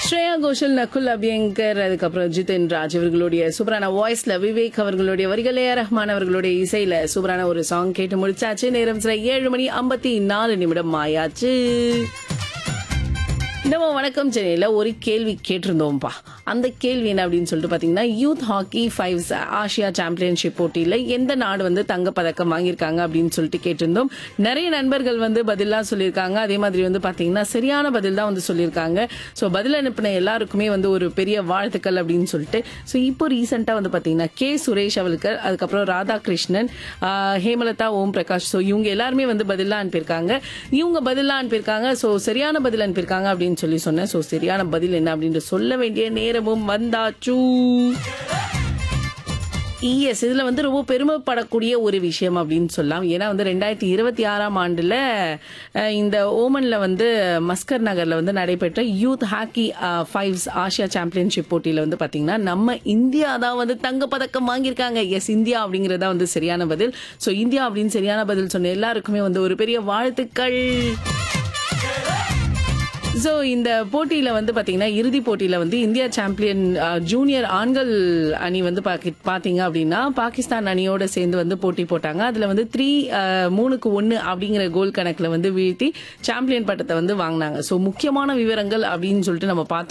ஸ்ரேயா கோஷல் நகுல் அபியங்கர் அதுக்கப்புறம் ஜிதன் ராஜ் இவர்களுடைய சூப்பரான வாய்ஸ்ல விவேக் அவர்களுடைய வரிகள் ஏ ரஹ்மான் அவர்களுடைய இசையில சூப்பரான ஒரு சாங் கேட்டு முடிச்சாச்சு நேரம் சில ஏழு மணி ஐம்பத்தி நாலு நிமிடம் ஆயாச்சு நம்ம வணக்கம் சென்னையில ஒரு கேள்வி கேட்டிருந்தோம்ப்பா அந்த கேள்வி என்ன அப்படின்னு சொல்லிட்டு பாத்தீங்கன்னா youth hockey fives Asia championship போட்டியில எந்த நாடு வந்து தங்க பதக்கம் வாங்கியிருக்காங்க அப்படின்னு சொல்லிட்டு கேட்டிருந்தோம் நிறைய நண்பர்கள் வந்து பதிலாம் சொல்லியிருக்காங்க அதே மாதிரி வந்து பாத்தீங்கன்னா சரியான பதில் தான் வந்து சொல்லியிருக்காங்க ஸோ பதில் அனுப்பின எல்லாருக்குமே வந்து ஒரு பெரிய வாழ்த்துக்கள் அப்படின்னு சொல்லிட்டு ஸோ இப்போ ரீசெண்டாக வந்து பாத்தீங்கன்னா கே சுரேஷ் அவளுக்கு அதுக்கப்புறம் ராதாகிருஷ்ணன் ஆஹ், ஹேமலதா ஓம் பிரகாஷ் ஸோ இவங்க எல்லாருமே வந்து பதிலாக அனுப்பியிருக்காங்க இவங்க பதிலாக அனுப்பியிருக்காங்க ஸோ சரியான பதில் அனுப்பியிருக்காங்க அப்படின்னு சொல்லி சொன்னேன் ஸோ சரியான பதில் என்ன அப்படின்ட்டு சொல்ல வேண்டிய நேரமும் வந்தாச்சு இஎஸ் இதுல வந்து ரொம்ப பெருமைப்படக்கூடிய ஒரு விஷயம் அப்படின்னு சொல்லலாம் ஏன்னா வந்து ரெண்டாயிரத்தி இருபத்தி ஆறாம் ஆண்டுல அஹ், இந்த ஓமன்ல வந்து மஸ்கர் நகர்ல வந்து நடைபெற்ற youth hockey fives Asia championship போட்டியில வந்து பாத்தீங்கன்னா நம்ம இந்தியா தான் வந்து தங்க பதக்கம் வாங்கியிருக்காங்க எஸ் இந்தியா அப்படிங்கறதா வந்து சரியான பதில் ஸோ இந்தியா அப்படின்னு சரியான பதில் சொன்ன எல்லாருக்குமே வந்து ஒரு பெரிய வாழ்த்துக்கள் ஸோ இந்த போட்டியில வந்து பாத்தீங்கன்னா இறுதி போட்டியில வந்து இந்தியா சாம்பியன் அஹ், ஜூனியர் ஆண்கள் அணி வந்து பாக்கி- பாத்தீங்க அப்படின்னா பாகிஸ்தான் அணியோட சேர்ந்து வந்து போட்டி போட்டாங்க அதுல வந்து த்ரீ மூணுக்கு ஒன்னு அப்படிங்கிற கோல் கணக்குல வந்து வீழ்த்தி சாம்பியன் பட்டத்தை வந்து வாங்கினாங்க ஸோ முக்கியமான விவரங்கள் அப்படின்னு சொல்லிட்டு நம்ம பார்த்தோம்